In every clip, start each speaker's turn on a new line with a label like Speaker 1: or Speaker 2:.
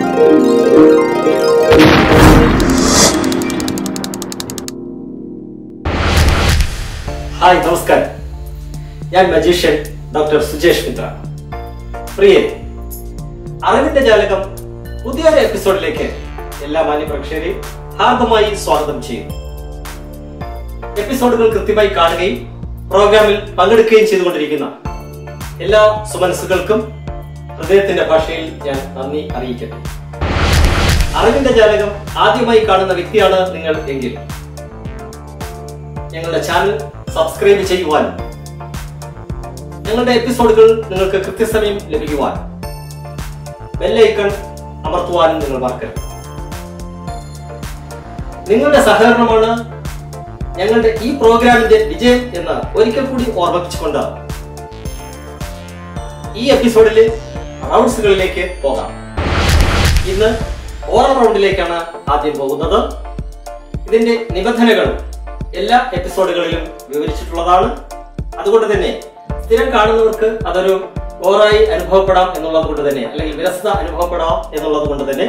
Speaker 1: hi നമസ്കാരം ഞാൻ magician doctor Sujesh Mitra പ്രിയേ അറിവിന്റെ ജാലകം പുതിയൊരു എപ്പിസോഡിലേക്ക് എല്ലാ മാന്യ പ്രേക്ഷകരെയും ഹാർദമായി സ്വാഗതം ചെയ്യുന്നു എപ്പിസോഡുകൾ കൃത്യമായി കാണുകയും പ്രോഗ്രാമിൽ പങ്കെടുക്കുകയും ചെയ്തുകൊണ്ടിരിക്കുന്ന എല്ലാ സുമനസ്സുകൾക്കും ഹൃദയത്തിന്റെ ഭാഷയിൽ ഞാൻ നന്ദി അറിയിക്കട്ടെ അറിവിന്റെ ജാലകം ആദ്യമായി കാണുന്ന വ്യക്തിയാണ് നിങ്ങൾ എങ്കിൽ ഞങ്ങളുടെ ചാനൽ സബ്സ്ക്രൈബ് ചെയ്യുവാനും ഞങ്ങളുടെ എപ്പിസോഡുകൾ നിങ്ങൾക്ക് കൃത്യസമയം ലഭിക്കുവാൻ ബെല്ലൈക്കൺ അമർത്തുവാനും നിങ്ങൾ മറക്കരുത് നിങ്ങളുടെ സഹകരണമാണ് ഞങ്ങളുടെ ഈ പ്രോഗ്രാമിന്റെ വിജയം എന്ന് ഒരിക്കൽ കൂടി ഓർമ്മിപ്പിച്ചുകൊണ്ട് ഈ എപ്പിസോഡിലെ റൗണ്ട്സുകളിലേക്ക് പോകാം ഇന്ന് ഓറൽ റൗണ്ടിലേക്കാണ് ആദ്യം പോകുന്നത് ഇതിന്റെ നിബന്ധനകൾ എല്ലാ എപ്പിസോഡുകളിലും വിവരിച്ചിട്ടുള്ളതാണ് അതുകൊണ്ട് തന്നെ സ്ഥിരം കാണുന്നവർക്ക് അതൊരു ഓറായി അനുഭവപ്പെടാം എന്നുള്ളത് കൊണ്ട് തന്നെ അല്ലെങ്കിൽ വിരസത അനുഭവപ്പെടാം എന്നുള്ളത് കൊണ്ട് തന്നെ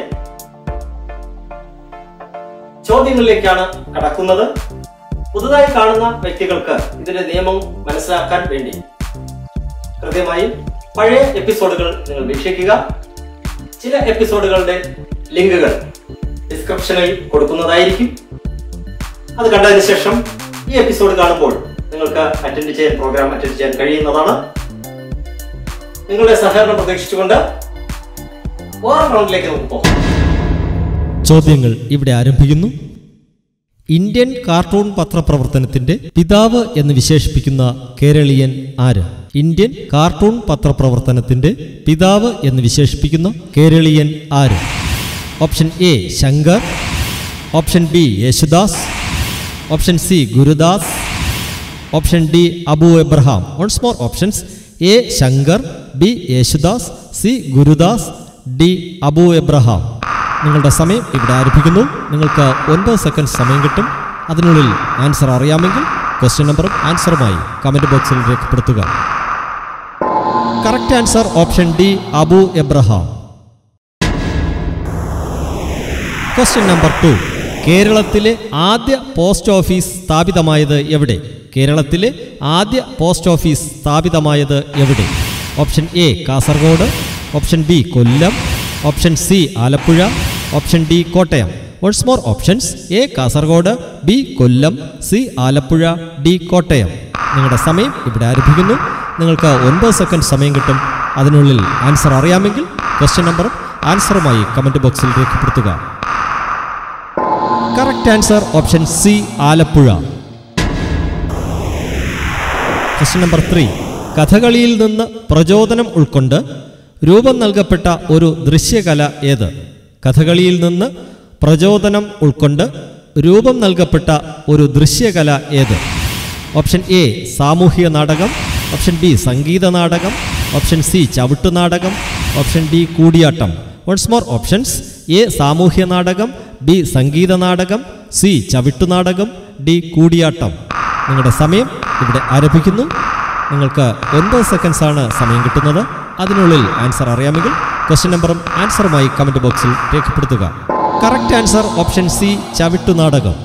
Speaker 1: ചോദ്യങ്ങളിലേക്കാണ് കടക്കുന്നത് പുതുതായി കാണുന്ന വ്യക്തികൾക്ക് ഇതിന്റെ നിയമം മനസ്സിലാക്കാൻ വേണ്ടി കൃത്യമായി പഴയ എപ്പിസോഡുകൾ നിങ്ങൾ വീക്ഷിക്കുക ചില എപ്പിസോഡുകളുടെ ലിങ്കുകൾ ഡിസ്ക്രിപ്ഷനിൽ കൊടുക്കുന്നതായിരിക്കും അത് കണ്ടതിന് ശേഷം ഈ എപ്പിസോഡ് കാണുമ്പോൾ നിങ്ങൾക്ക് അറ്റൻഡ് ചെയ്യാൻ പ്രോഗ്രാം അറ്റൻഡ് ചെയ്യാൻ കഴിയുന്നതാണ് നിങ്ങളുടെ സഹകരണം പ്രതീക്ഷിച്ചുകൊണ്ട് ഓരോ റൗണ്ടിലേക്ക് നമുക്ക് പോകാം
Speaker 2: ചോദ്യങ്ങൾ ഇവിടെ ആരംഭിക്കുന്നു ഇന്ത്യൻ കാർട്ടൂൺ പത്രപ്രവർത്തനത്തിന്റെ പിതാവ് എന്ന് വിശേഷിപ്പിക്കുന്ന കേരളീയൻ ആര് ഇന്ത്യൻ കാർട്ടൂൺ പത്രപ്രവർത്തനത്തിന്റെ പിതാവ് എന്ന് വിശേഷിപ്പിക്കുന്ന കേരളീയൻ ആര് option A Shankar option B Yesudas option C Gurudas option D Abu Abraham once more options A Shankar B Yesudas C Gurudas D Abu Abraham നിങ്ങളുടെ സമയം ഇവിടെ ആരംഭിക്കുന്നു നിങ്ങൾക്ക് ഒൻപത് സെക്കൻഡ് സമയം കിട്ടും അതിനുള്ളിൽ ആൻസർ അറിയാമെങ്കിൽ ക്വസ്റ്റ്യൻ നമ്പറും ആൻസറുമായി കമന്റ് ബോക്സിൽ രേഖപ്പെടുത്തുക correct answer option D Abu Abraham question number two കേരളത്തിലെ ആദ്യ പോസ്റ്റ് ഓഫീസ് സ്ഥാപിതമായത് എവിടെ കേരളത്തിലെ ആദ്യ പോസ്റ്റ് ഓഫീസ് സ്ഥാപിതമായത് എവിടെ option A Kasaragod option B Kollam option C Alappuzha option D Kottayam once more options A Kasaragod B Kollam C Alappuzha D Kottayam നിങ്ങളുടെ സമയം ഇവിടെ ആരംഭിക്കുന്നു നിങ്ങൾക്ക് ഒൻപത് സെക്കൻഡ് സമയം കിട്ടും അതിനുള്ളിൽ ആൻസർ അറിയാമെങ്കിൽ ക്വസ്റ്റ്യൻ നമ്പറും ആൻസറുമായി കമന്റ് ബോക്സിൽ രേഖപ്പെടുത്തുക correct answer option C Alappuzha question number three കഥകളിയിൽ നിന്ന് പ്രചോദനം ഉൾക്കൊണ്ട് രൂപം നൽകപ്പെട്ട ഒരു ദൃശ്യകല ഏത് കഥകളിയിൽ നിന്ന് പ്രചോദനം ഉൾക്കൊണ്ട് രൂപം നൽകപ്പെട്ട ഒരു ദൃശ്യകല ഏത് ഓപ്ഷൻ എ സാമൂഹിക നാടകം ഓപ്ഷൻ ബി സംഗീത നാടകം option C Chavittu Nadakam option D Koodiyattam once more options A സാമൂഹ്യ നാടകം ബി സംഗീത നാടകം സി ചവിട്ടു നാടകം ഡി കൂടിയാട്ടം നിങ്ങളുടെ സമയം ഇവിടെ ആരംഭിക്കുന്നു നിങ്ങൾക്ക് ഒൻപത് സെക്കൻഡ്സ് ആണ് സമയം കിട്ടുന്നത് അതിനുള്ളിൽ ആൻസർ അറിയാമെങ്കിൽ ക്വസ്റ്റ്യൻ നമ്പറും ആൻസറുമായി കമന്റ് ബോക്സിൽ രേഖപ്പെടുത്തുക correct answer option C Chavittu Nadakam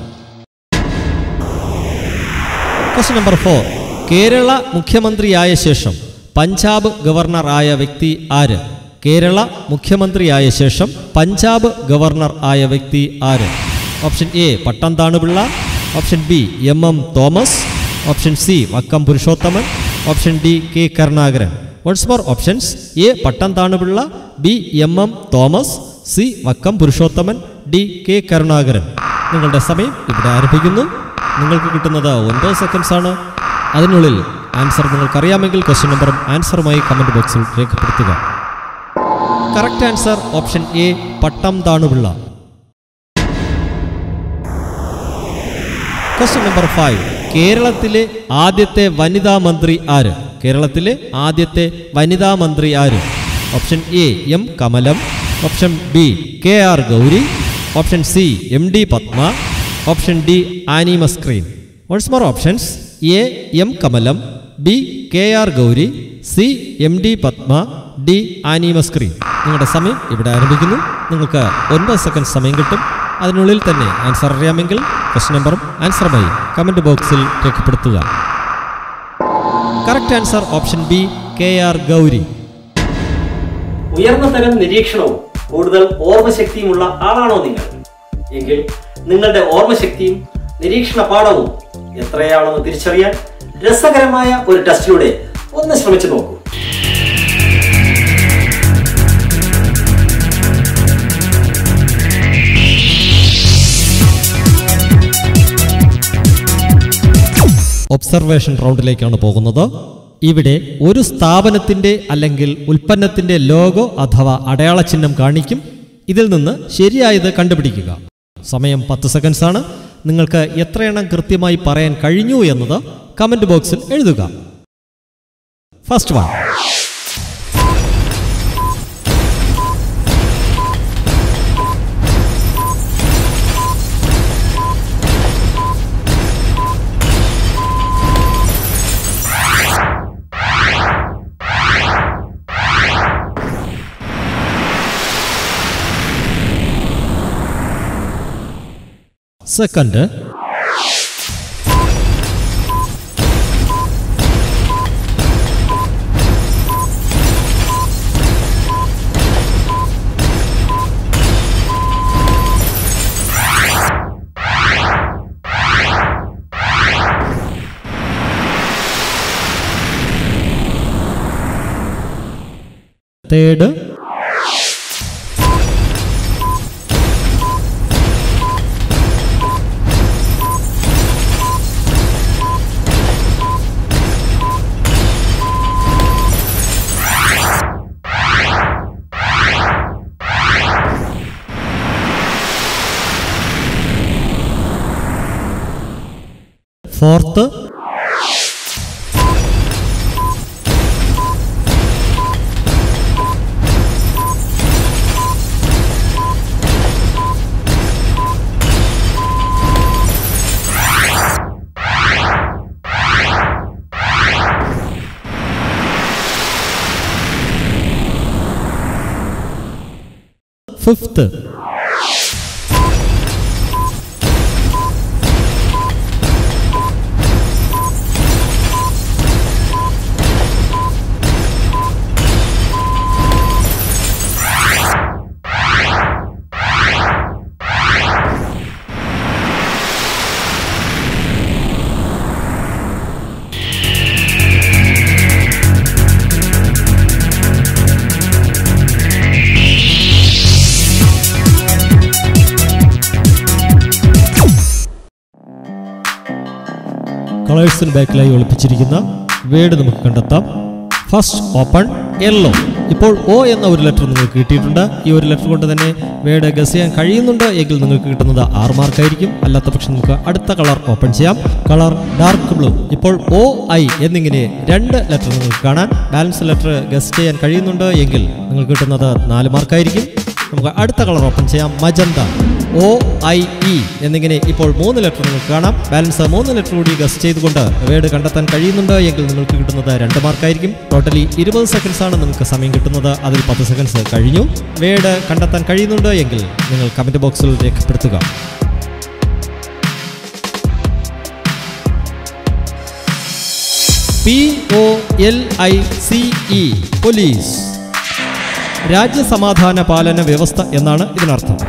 Speaker 2: question number four Kerala മുഖ്യമന്ത്രിയായ ശേഷം പഞ്ചാബ് ഗവർണർ ആയ വ്യക്തി ആര് കേരള മുഖ്യമന്ത്രിയായ ശേഷം പഞ്ചാബ് ഗവർണർ ആയ വ്യക്തി ആര് option A Pattom Thanupillai option B M M Thomas option C Vakkom Purushothaman option D K Karunakaran once more options A Pattom Thanupillai B M M Thomas C Vakkom Purushothaman D K Karunakaran നിങ്ങളുടെ സമയം ഇവിടെ ആരംഭിക്കുന്നു നിങ്ങൾക്ക് കിട്ടുന്നത് ഒൻപത് സെക്കൻഡ്സ് ആണ് അതിനുള്ളിൽ ആൻസർ നിങ്ങൾക്കറിയാമെങ്കിൽ ക്വസ്റ്റ്യൻ നമ്പറും ആൻസറുമായി കമന്റ് ബോക്സിൽ രേഖപ്പെടുത്തുക correct answer option A Pattom Thanupillai question number five കേരളത്തിലെ ആദ്യത്തെ വനിതാ മന്ത്രി ആര് കേരളത്തിലെ ആദ്യത്തെ വനിതാ മന്ത്രി ആര് option A M Kamalam option B K R Gouri option C M D Padma option D Annie Mascarene once more options A M Kamalam B K R Gouri C M D Padma D Annie Mascarene നിങ്ങളുടെ സമയം ഇവിടെ ആരംഭിക്കുന്നു നിങ്ങൾക്ക് ഒൻപത് സെക്കൻഡ് സമയം കിട്ടും അതിനുള്ളിൽ തന്നെ ആൻസർ അറിയാമെങ്കിൽ ക്വസ്റ്റ്യൻ നമ്പറും ആൻസറുമായി കമൻറ്റ് ബോക്സിൽ രേഖപ്പെടുത്തുക correct answer option B K R Gouri
Speaker 1: ഉയർന്ന തരം നിരീക്ഷണവും കൂടുതൽ ഓർമ്മശക്തിയുമുള്ള ആളാണോ നിങ്ങൾ എങ്കിൽ നിങ്ങളുടെ ഓർമ്മശക്തിയും നിരീക്ഷണ പാഠവും എത്രയാണെന്ന് തിരിച്ചറിയാൻ രസകരമായ ഒരു ടെസ്റ്റിലൂടെ ഒന്ന് ശ്രമിച്ചു നോക്കൂ
Speaker 2: ഒബ്സർവേഷൻ റൗണ്ടിലേക്കാണ് പോകുന്നത് ഇവിടെ ഒരു സ്ഥാപനത്തിന്റെ അല്ലെങ്കിൽ ഉൽപ്പന്നത്തിന്റെ ലോഗോ അഥവാ അടയാള ചിഹ്നം കാണിക്കും ഇതിൽ നിന്ന് ശരിയായത് കണ്ടുപിടിക്കുക സമയം പത്ത് സെക്കൻഡ്സ് ആണ് നിങ്ങൾക്ക് എത്രയെണ്ണം കൃത്യമായി പറയാൻ കഴിഞ്ഞു എന്നത് കമന്റ് ബോക്സിൽ എഴുതുക first one second third fourth fifth കളേഴ്സിന് ബാക്കിലായി ഒളിപ്പിച്ചിരിക്കുന്ന വേർഡ് നമുക്ക് കണ്ടെത്താം ഫസ്റ്റ് ഓപ്പൺ യെല്ലോ ഇപ്പോൾ ഒ എന്ന ഒരു ലെറ്റർ നിങ്ങൾക്ക് കിട്ടിയിട്ടുണ്ട് ഈ ഒരു ലെറ്റർ കൊണ്ട് തന്നെ വേർഡ് ഗസ് ചെയ്യാൻ കഴിയുന്നുണ്ട് എങ്കിൽ നിങ്ങൾക്ക് കിട്ടുന്നത് ആറ് മാർക്കായിരിക്കും അല്ലാത്ത പക്ഷം നമുക്ക് അടുത്ത കളർ ഓപ്പൺ ചെയ്യാം കളർ ഡാർക്ക് ബ്ലൂ ഇപ്പോൾ ഒ ഐ എന്നിങ്ങനെ രണ്ട് ലെറ്റർ നിങ്ങൾക്ക് കാണാൻ ബാലൻസ് ലെറ്റർ ഗസ് ചെയ്യാൻ കഴിയുന്നുണ്ട് എങ്കിൽ നിങ്ങൾക്ക് കിട്ടുന്നത് നാല് മാർക്കായിരിക്കും നമുക്ക് അടുത്ത കളർ ഓപ്പൺ ചെയ്യാം മജന്ത ഒ ഐ ഇ എന്നിങ്ങനെ ഇപ്പോൾ മൂന്ന് ലെറ്റർ നിങ്ങൾക്ക് കാണാം ബാലൻസ് മൂന്ന് ലെറ്റർ കൂടി ഗസ് ചെയ്തുകൊണ്ട് വേർഡ് കണ്ടെത്താൻ കഴിയുന്നുണ്ട് എങ്കിൽ നിങ്ങൾക്ക് കിട്ടുന്നത് രണ്ട് മാർക്കായിരിക്കും ടോട്ടലി ഇരുപത് സെക്കൻഡ്സ് ആണ് നിങ്ങൾക്ക് സമയം കിട്ടുന്നത് അതിൽ പത്ത് സെക്കൻഡ്സ് കഴിഞ്ഞു വേർഡ് കണ്ടെത്താൻ കഴിയുന്നുണ്ട് എങ്കിൽ നിങ്ങൾ കമന്റ് ബോക്സിൽ രേഖപ്പെടുത്തുക P O L I C E police രാജ്യസമാധാന പാലന വ്യവസ്ഥ എന്നാണ് ഇതിനർത്ഥം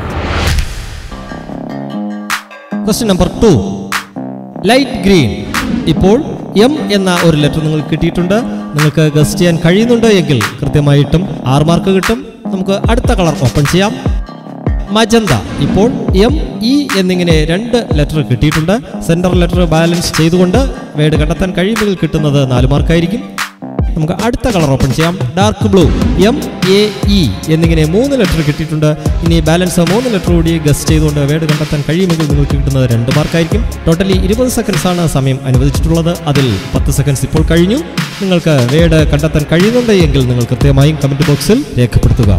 Speaker 2: question number two light green ഇപ്പോൾ എം എന്ന ഒരു ലെറ്റർ നിങ്ങൾക്ക് കിട്ടിയിട്ടുണ്ട് നിങ്ങൾക്ക് ഗസ് ചെയ്യാൻ കഴിയുന്നുണ്ട് എങ്കിൽ കൃത്യമായിട്ടും ആറ് മാർക്ക് കിട്ടും നമുക്ക് അടുത്ത കളർ ഓപ്പൺ ചെയ്യാം മജന്ത ഇപ്പോൾ എം ഇ എന്നിങ്ങനെ രണ്ട് ലെറ്റർ കിട്ടിയിട്ടുണ്ട് സെൻട്രൽ ലെറ്റർ ബാലൻസ് ചെയ്തുകൊണ്ട് വേർഡ് കണ്ടെത്താൻ കഴിയുമെങ്കിൽ കിട്ടുന്നത് നാല് മാർക്കായിരിക്കും നമുക്ക് അടുത്ത കളർ ഓപ്പൺ ചെയ്യാം dark blue M A E എന്നിങ്ങനെ മൂന്ന് ലെറ്റർ കിട്ടിയിട്ടുണ്ട് ഇനി ബാലൻസ് മൂന്ന് ലെറ്റർ കൂടി ഗസ് ചെയ്തുകൊണ്ട് വേർഡ് കണ്ടെത്താൻ കഴിയുമെങ്കിൽ നിങ്ങൾക്ക് കിട്ടുന്നത് രണ്ട് മാർക്കായിരിക്കും ടോട്ടലി ഇരുപത് സെക്കൻഡ്സ് ആണ് സമയം അനുവദിച്ചിട്ടുള്ളത് അതിൽ പത്ത് സെക്കൻഡ്സ് ഇപ്പോൾ കഴിഞ്ഞു നിങ്ങൾക്ക് വേർഡ് കണ്ടെത്താൻ കഴിയുന്നുണ്ട് എങ്കിൽ നിങ്ങൾ കൃത്യമായും കമന്റ് ബോക്സിൽ രേഖപ്പെടുത്തുക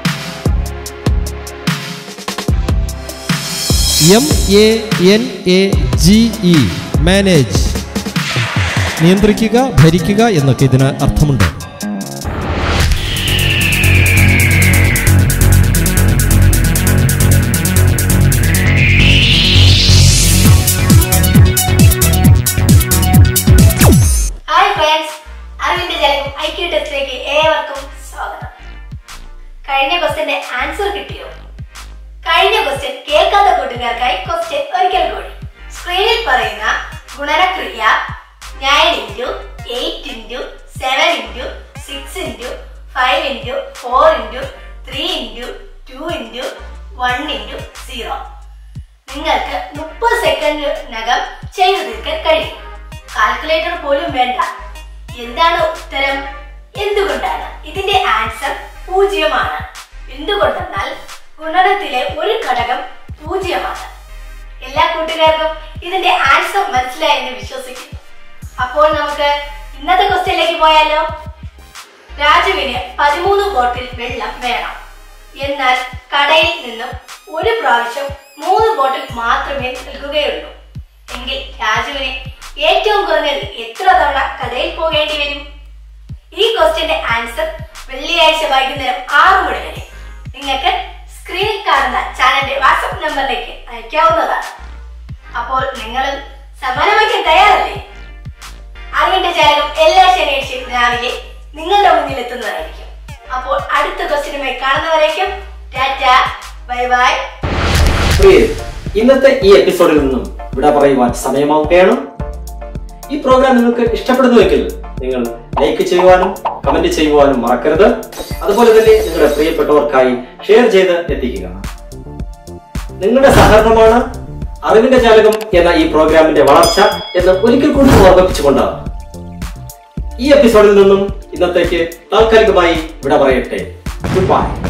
Speaker 2: M A N A G E manage നിയന്ത്രിക്കുക ഭരിക്കുക എന്നൊക്കെ ഇതിന് അർത്ഥമുണ്ട്
Speaker 3: ക്വസ്റ്റ്യന്റെ ആൻസർ കിട്ടിയോ കഴിഞ്ഞ ക്വസ്റ്റ്യൻ കേൾക്കാത്ത കൂട്ടുകാർക്കായി ക്വസ്റ്റ്യൻ ഒരിക്കൽ കൂടി സ്ക്രീനിൽ പറയുന്ന ഗുണനക്രിയ nine into eight into seven into six into five into four into three into two into one into zero നിങ്ങൾക്ക് മുപ്പത് സെക്കൻഡിനകം ചെയ്തു തീർക്കാൻ കഴിയും കാൽക്കുലേറ്റർ പോലും വേണ്ട എന്താണ് ഉത്തരം എന്തുകൊണ്ടാണ് ഇതിന്റെ ആൻസർ പൂജ്യമാണ് എന്തുകൊണ്ടെന്നാൽ ഗുണനത്തിലെ ഒരു ഘടകം പൂജ്യമാണ് എല്ലാ കൂട്ടുകാർക്കും ഇതിന്റെ ആൻസർ മനസ്സിലായെന്ന് വിശ്വസിക്കുന്നു അപ്പോൾ നമുക്ക് ഇന്നത്തെ ക്വസ്റ്റ്യനിലേക്ക് പോയാലോ രാജുവിന് പതിമൂന്ന് ബോട്ടിൽ വെള്ളം വേണം എന്നാൽ കടയിൽ നിന്നും ഒരു പ്രാവശ്യം മൂന്ന് ബോട്ടിൽ മാത്രമേ നൽകുകയുള്ളൂ എങ്കിൽ രാജുവിന് ഏറ്റവും കുറഞ്ഞത് എത്ര തവണ കടയിൽ പോകേണ്ടി വരും ഈ ക്വസ്റ്റ്യന്റെ ആൻസർ വെള്ളിയാഴ്ച വൈകുന്നേരം ആറു മണി വരെ നിങ്ങൾക്ക് സ്ക്രീനിൽ കാണുന്ന ചാനലിന്റെ വാട്സപ്പ് നമ്പറിലേക്ക് അയക്കാവുന്നതാണ് അപ്പോൾ നിങ്ങൾ സമ്മാനം വയ്ക്കാൻ തയ്യാറല്ലേ അറിവിന്റെ ജാലകം എല്ലാ ശനിയാഴ്ചയും രാവിലെ നിങ്ങളുടെ മുന്നിൽ എത്തുന്നതായിരിക്കും അപ്പോൾ അടുത്ത ക്വസ്റ്റ്യനുമായി കാണുന്നവരേക്കും ടാറ്റ ബൈ ബൈ
Speaker 1: പ്രിയ ഇന്നത്തെ ഈ എപ്പിസോഡിൽ നിന്നും വിട പറയുവാൻ സമയമാവുകയാണ് ഈ പ്രോഗ്രാം നിങ്ങൾക്ക് ഇഷ്ടപ്പെടുന്നുവെങ്കിൽ നിങ്ങൾ ലൈക്ക് ചെയ്യുവാനും കമന്റ് ചെയ്യുവാനും മറക്കരുത് അതുപോലെ തന്നെ നിങ്ങളുടെ പ്രിയപ്പെട്ടവർക്കായി ഷെയർ ചെയ്ത് എത്തിക്കുക നിങ്ങളുടെ സഹകരണമാണ് അറിവിന്റെ ജാലകം എന്ന ഈ പ്രോഗ്രാമിന്റെ വളർച്ച എന്ന് ഒരിക്കൽ കൂടി ഓർമ്മിപ്പിച്ചുകൊണ്ട് ഈ എപ്പിസോഡിൽ നിന്നും ഇന്നത്തേക്ക് താൽക്കാലികമായി വിട പറയട്ടെ ഗുഡ് ബൈ